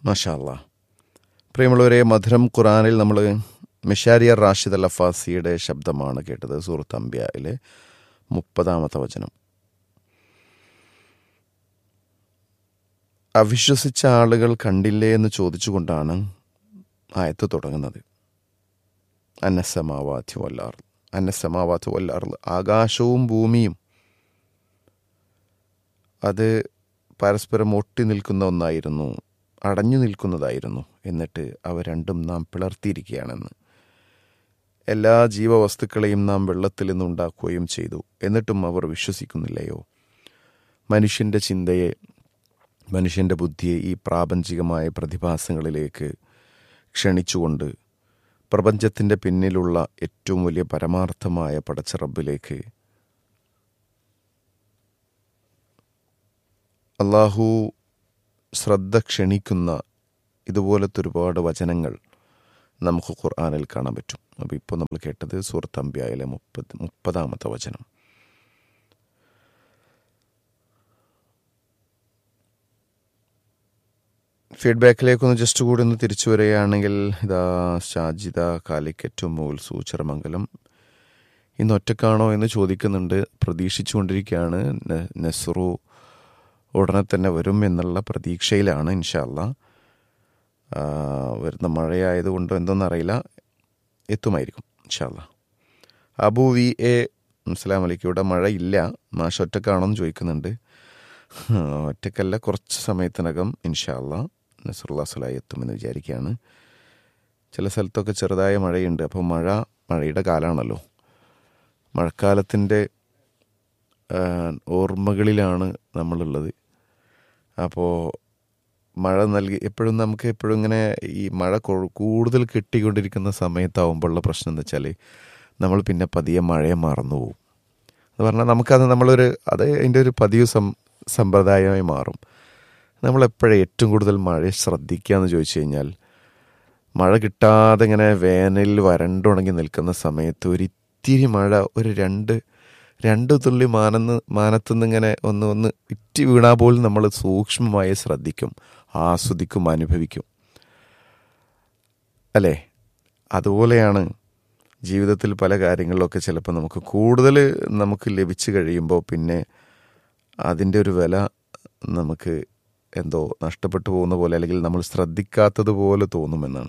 മഷാല്ല പ്രിയമുള്ളവരെ മധുരം ഖുറാനിൽ നമ്മൾ മിഷാരിയർ റാഷിദ് അൽ അഫാസിയുടെ ശബ്ദമാണ് കേട്ടത് സൂറത്ത് അംബ്യയിലെ മുപ്പതാമത്തെ വചനം അവിശ്വസിച്ച ആളുകൾ കണ്ടില്ലേ എന്ന് ചോദിച്ചുകൊണ്ടാണ് ആയത്ത് തുടങ്ങുന്നത് അന്നസമാവാത്തി വല്ലാർ അന്നസമാവാത്തി വല്ലാർ ആകാശവും ഭൂമിയും അത് പരസ്പരം ഒട്ടി നിൽക്കുന്ന ഒന്നായിരുന്നു അടഞ്ഞു നിൽക്കുന്നതായിരുന്നു എന്നിട്ട് അവ രണ്ടും നാം പിളർത്തിയിരിക്കുകയാണെന്ന് എല്ലാ ജീവവസ്തുക്കളെയും നാം വെള്ളത്തിൽ നിന്ന് ഉണ്ടാക്കുകയും ചെയ്തു എന്നിട്ടും അവർ വിശ്വസിക്കുന്നില്ലയോ മനുഷ്യൻ്റെ ചിന്തയെ മനുഷ്യൻ്റെ ബുദ്ധിയെ ഈ പ്രാപഞ്ചികമായ പ്രതിഭാസങ്ങളിലേക്ക് ക്ഷണിച്ചുകൊണ്ട് പ്രപഞ്ചത്തിൻ്റെ പിന്നിലുള്ള ഏറ്റവും വലിയ പരമാർത്ഥമായ പടച്ചറബിലേക്ക് അള്ളാഹു ശ്രദ്ധ ക്ഷണിക്കുന്ന ഇതുപോലത്തെ ഒരുപാട് വചനങ്ങൾ നമുക്ക് ഖുർആാനിൽ കാണാൻ പറ്റും അപ്പോൾ ഇപ്പോൾ നമ്മൾ കേട്ടത് സൂറത്ത് അമ്പ്യായിലെ മുപ്പത് മുപ്പതാമത്തെ വചനം ഫീഡ്ബാക്കിലേക്കൊന്ന് ജസ്റ്റ് കൂടി ഒന്ന് തിരിച്ചു വരികയാണെങ്കിൽ ഇതാ ഷാജിദ കാലിക്കറ്റ് മുകൾ സൂച്ചറമംഗലം ഇന്ന് ഒറ്റക്കാണോ എന്ന് ചോദിക്കുന്നുണ്ട് പ്രതീക്ഷിച്ചുകൊണ്ടിരിക്കുകയാണ് ന- നെസ്റു ഉടനെ തന്നെ വരും എന്നുള്ള പ്രതീക്ഷയിലാണ് ഇൻഷാല്ല വരുന്ന മഴയായതുകൊണ്ട് എന്തെന്നറിയില്ല എത്തുമായിരിക്കും ഇൻഷാല്ല അബു വി എ അസ്സലാം വലൈക്കും ഇവിടെ മഴയില്ല മാഷ ഒറ്റക്കാണോന്ന് ചോദിക്കുന്നുണ്ട് ഒറ്റക്കല്ല കുറച്ച് സമയത്തിനകം ഇൻഷാല്ല നസറുല്ലാ സുലായി എത്തുമെന്ന് വിചാരിക്കുകയാണ് ചില സ്ഥലത്തൊക്കെ ചെറുതായ മഴയുണ്ട് അപ്പോൾ മഴ മഴയുടെ കാലമാണല്ലോ മഴക്കാലത്തിൻ്റെ ആ, ഓർമ്മകളിലാണ് നമ്മളുള്ളത് അപ്പോൾ മഴ നൽകി എപ്പോഴും നമുക്ക് എപ്പോഴും ഇങ്ങനെ ഈ മഴ കൊ- കൂടുതൽ കിട്ടിക്കൊണ്ടിരിക്കുന്ന സമയത്താവുമ്പോഴുള്ള പ്രശ്നം എന്ന് വെച്ചാൽ നമ്മൾ പിന്നെ പതിയെ മഴയെ മറന്നു പോകും എന്ന് പറഞ്ഞാൽ നമുക്കത് നമ്മളൊരു അത് അതിൻ്റെ ഒരു പതിവ് സം സമ്പ്രദായമായി മാറും നമ്മളെപ്പോഴും ഏറ്റവും കൂടുതൽ മഴയെ ശ്രദ്ധിക്കുക എന്ന് ചോദിച്ചു കഴിഞ്ഞാൽ മഴ കിട്ടാതെ ഇങ്ങനെ വേനലിൽ വരണ്ടുണങ്ങി നിൽക്കുന്ന സമയത്ത് ഒരു ഇത്തിരി മഴ ഒരു രണ്ട് രണ്ട് തുള്ളി മാനന്ന് മാനത്തുനിന്ന് ഇങ്ങനെ ഒന്ന് ഒന്ന് ഇറ്റി വീണാൽ പോലും നമ്മൾ സൂക്ഷ്മമായി ശ്രദ്ധിക്കും ആസ്വദിക്കും അനുഭവിക്കും അല്ലേ അതുപോലെയാണ് ജീവിതത്തിൽ പല കാര്യങ്ങളിലൊക്കെ ചിലപ്പോൾ നമുക്ക് കൂടുതൽ നമുക്ക് ലഭിച്ചു കഴിയുമ്പോൾ പിന്നെ അതിൻ്റെ ഒരു വില നമുക്ക് എന്തോ നഷ്ടപ്പെട്ടു പോകുന്ന പോലെ അല്ലെങ്കിൽ നമ്മൾ ശ്രദ്ധിക്കാത്തത് പോലെ തോന്നുമെന്നാണ്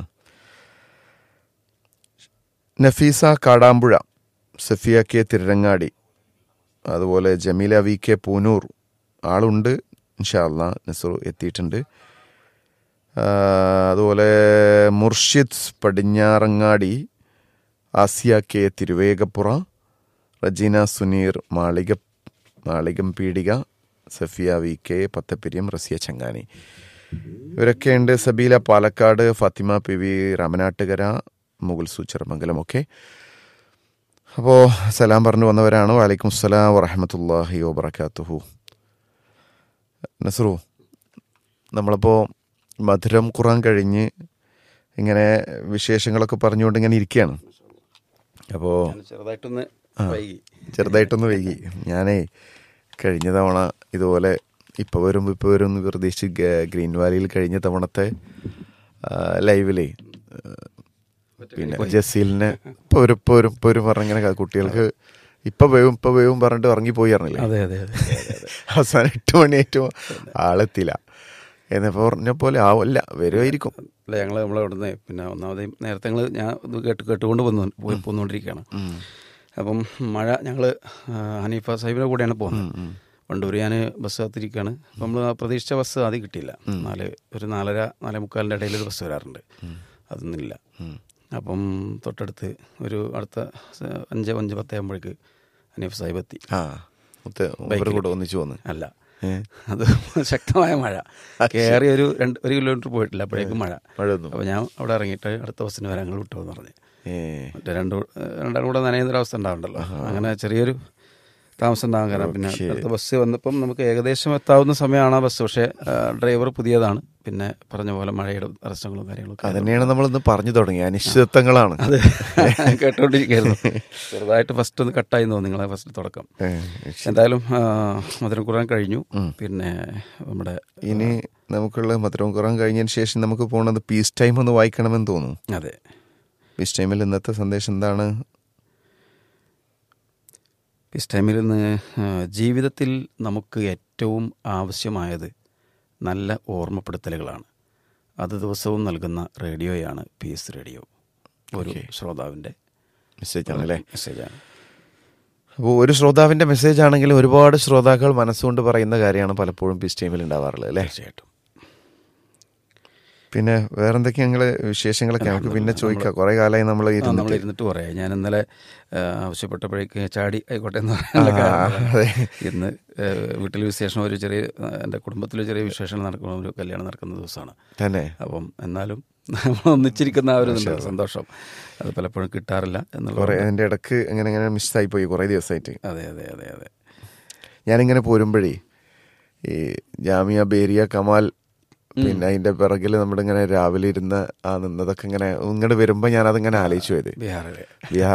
നഫീസ കാടാമ്പുഴ സഫിയ കെ തിരങ്ങാടി അതുപോലെ ജമീല വി കെ പൂനൂർ ആളുണ്ട് ഇൻഷാല്ല നസറു എത്തിയിട്ടുണ്ട് ആ, അതുപോലെ Murshid Padinjarangadi Asiya K Thiruvegappura Rajeena Suneer Malika Malikam Peedika Safiya V K Pathappiriyam Rasiya Changani ഇവരൊക്കെയുണ്ട് സബീല പാലക്കാട് ഫാത്തിമ പി വി രാമനാട്ടുകര മുഗൾ സൂച്ചറമംഗലം ഒക്കെ അപ്പോൾ സലാം പറഞ്ഞു വന്നവരാണ് വാലൈക്കും അസ്സലാം വറഹമത്തല്ലാഹി വബർക്കാത്തുഹു നസറു നമ്മളിപ്പോൾ മധുരം ഖുറാൻ കഴിഞ്ഞ് ഇങ്ങനെ വിശേഷങ്ങളൊക്കെ പറഞ്ഞുകൊണ്ട് ഇങ്ങനെ ഇരിക്കുകയാണ് അപ്പോൾ ഞാൻ ചെറുതായിട്ടൊന്ന് വൈകി ചെറുതായിട്ടൊന്ന് വൈകി ഞാനേ കഴിഞ്ഞ തവണ ഇതുപോലെ ഇപ്പോൾ വരും ഇപ്പോൾ വരും എന്ന് പ്രതീക്ഷിച്ച് ഗ- ഗ്രീൻ വാലിയിൽ കഴിഞ്ഞ തവണത്തെ ആ, ലൈവിലേ ആ, പിന്നെ ജസീലിനെ ഇപ്പോൾ വരും ഇപ്പോൾ വരും ഇപ്പോൾ വരും പറഞ്ഞിങ്ങനെ ക- കുട്ടികൾക്ക് ഇപ്പം വേവും ഇപ്പം വേവും പറഞ്ഞിട്ട് ഇറങ്ങിപ്പോയി അറിഞ്ഞില്ലേ അതെ അതെ അതെ അവസാനം എട്ട് മണിയായിട്ടും ആളെത്തില്ല എന്നപ്പോൾ പറഞ്ഞ പോലെ ആവില്ല വരുമായിരിക്കും അല്ല ഞങ്ങൾ നമ്മളെ ഇവിടുന്ന് പിന്നെ ഒന്നാമത് നേരത്തെ ഞങ്ങൾ ഞാൻ ഇത് കേട്ട് കേട്ടുകൊണ്ട് വന്നു പോയി പോന്നുകൊണ്ടിരിക്കുകയാണ് അപ്പം മഴ ഞങ്ങൾ ഹനീഫ സാഹിബിൻ്റെ കൂടെയാണ് പോകുന്നത് വണ്ടൂർ ഞാൻ ബസ് കാത്തിരിക്കുകയാണ് അപ്പം നമ്മൾ പ്രതീക്ഷിച്ച ബസ് ആദ്യം കിട്ടിയില്ല നാല് ഒരു നാലര നാലേ മുക്കാലിൻ്റെ ഇടയിൽ ഒരു ബസ് വരാറുണ്ട് അതൊന്നുമില്ല അപ്പം തൊട്ടടുത്ത് ഒരു അടുത്ത സ- അഞ്ച് അഞ്ച് പത്താകുമ്പോഴേക്ക് ഹനീഫ് സാഹിബ് എത്തി ആ മുത്ത് മൂപ്പര് കൂടെ ഒന്നിച്ചു വന്ന് അല്ല ഏ? അത് ശക്തമായ മഴ കയറി ഒരു രണ്ട് ഒരു കിലോമീറ്റർ പോയിട്ടില്ല അപ്പോഴേക്കും മഴ മഴ വന്നു അപ്പോൾ ഞാൻ അവിടെ ഇറങ്ങിയിട്ട് അടുത്ത ബസ്സിന് വരാൻ ഞങ്ങൾ വിട്ടു എന്ന് പറഞ്ഞു ഏ മറ്റേ രണ്ട് രണ്ടാളും കൂടെ നനയുന്ന ഒരു അവസ്ഥ ഉണ്ടാവുണ്ടല്ലോ അങ്ങനെ ചെറിയൊരു താമസം ഉണ്ടാകാൻ കാരണം പിന്നെ അടുത്ത ബസ് വന്നപ്പം നമുക്ക് ഏകദേശം എത്താവുന്ന സമയമാണ് ആ ബസ് പക്ഷേ ആ, ഡ്രൈവർ പുതിയതാണ് പിന്നെ പറഞ്ഞ പോലെ മഴയുടെ പ്രശ്നങ്ങളും കാര്യങ്ങളൊക്കെ അതന്നെയാണ് നമ്മളിന്ന് പറഞ്ഞു തുടങ്ങി അനിശ്ചിതത്വങ്ങളാണ് അത് കേട്ടോണ്ടിരിക്കുകയായിരുന്നു ചെറുതായിട്ട് ഫസ്റ്റ് ഒന്ന് കട്ടായി തോന്നി നിങ്ങളെ ഫസ്റ്റ് തുടക്കം ഏ, എന്തായാലും ആ, മധുരം കുറാൻ കഴിഞ്ഞു പിന്നെ നമ്മുടെ ഇനി നമുക്കുള്ള മധുരവും കുറം കഴിഞ്ഞതിന് ശേഷം നമുക്ക് പോകുന്നത് പീസ് ടൈം ഒന്ന് വായിക്കണമെന്ന് തോന്നുന്നു അതെ പീസ് ടൈമിൽ ഇന്നത്തെ സന്ദേശം എന്താണ് പീസ് ടൈമിൽ നിന്ന് ആ, ജീവിതത്തിൽ നമുക്ക് ഏറ്റവും ആവശ്യമായത് നല്ല ഓർമ്മപ്പെടുത്തലുകളാണ് അത് ദിവസവും നൽകുന്ന റേഡിയോയാണ് പീസ് റേഡിയോ ഒരു ശ്രോതാവിൻ്റെ മെസ്സേജ് ആണ് അല്ലേ മെസ്സേജാണ് അപ്പോൾ ഒരു ശ്രോതാവിൻ്റെ മെസ്സേജ് ആണെങ്കിൽ ഒരുപാട് ശ്രോതാക്കൾ മനസ്സുകൊണ്ട് പറയുന്ന കാര്യമാണ് പലപ്പോഴും പീസ് ടൈമിൽ ഉണ്ടാവാറുള്ളത് അല്ലേ തീർച്ചയായിട്ടും പിന്നെ വേറെന്തൊക്കെ ഞങ്ങൾ വിശേഷങ്ങളൊക്കെ നമുക്ക് പിന്നെ ചോദിക്കാം കുറേ കാലമായി നമ്മൾ ആ, നമ്മൾ ഇരുന്നിട്ട് ഇരുന്നിട്ട് പറയാം ഞാൻ ഇന്നലെ ആ, ആവശ്യപ്പെട്ടപ്പോഴേക്ക് ചാടി ആയിക്കോട്ടെ എന്ന് പറയാനുള്ള കാരണം അതെ. ഇന്ന് ആ, വീട്ടിൽ വിശേഷം ഒരു ചെറിയ ആ, എൻ്റെ കുടുംബത്തിൽ ചെറിയ വിശേഷം നടക്കുന്ന ഒരു കല്യാണം നടക്കുന്ന ദിവസമാണ് തന്നെ അപ്പം എന്നാലും നമ്മൾ ഒന്നിച്ചിരിക്കുന്ന ആ ഒരു ഇതുണ്ട്, സന്തോഷം അത് പലപ്പോഴും കിട്ടാറില്ല എന്നുള്ള കുറേ അതിൻ്റെ ഇടക്ക് ഇങ്ങനെ ഇങ്ങനെ മിസ്സായി പോയി കുറേ ദിവസമായിട്ട് അതെ അതെ അതെ അതെ ഞാനിങ്ങനെ പോരുമ്പോഴേ ഈ ജാമിയ ബേരിയ കമാൽ പിന്നെ അതിന്റെ പിറകിൽ നമ്മുടെ ഇങ്ങനെ രാവിലെ ഇരുന്ന് ആ നിന്നതൊക്കെ ഇങ്ങനെ ഇങ്ങോട്ട് വരുമ്പോൾ ഞാനതിങ്ങനെ ആലോചിച്ചു പോയത് ബീഹാറിലെ ബീഹാർ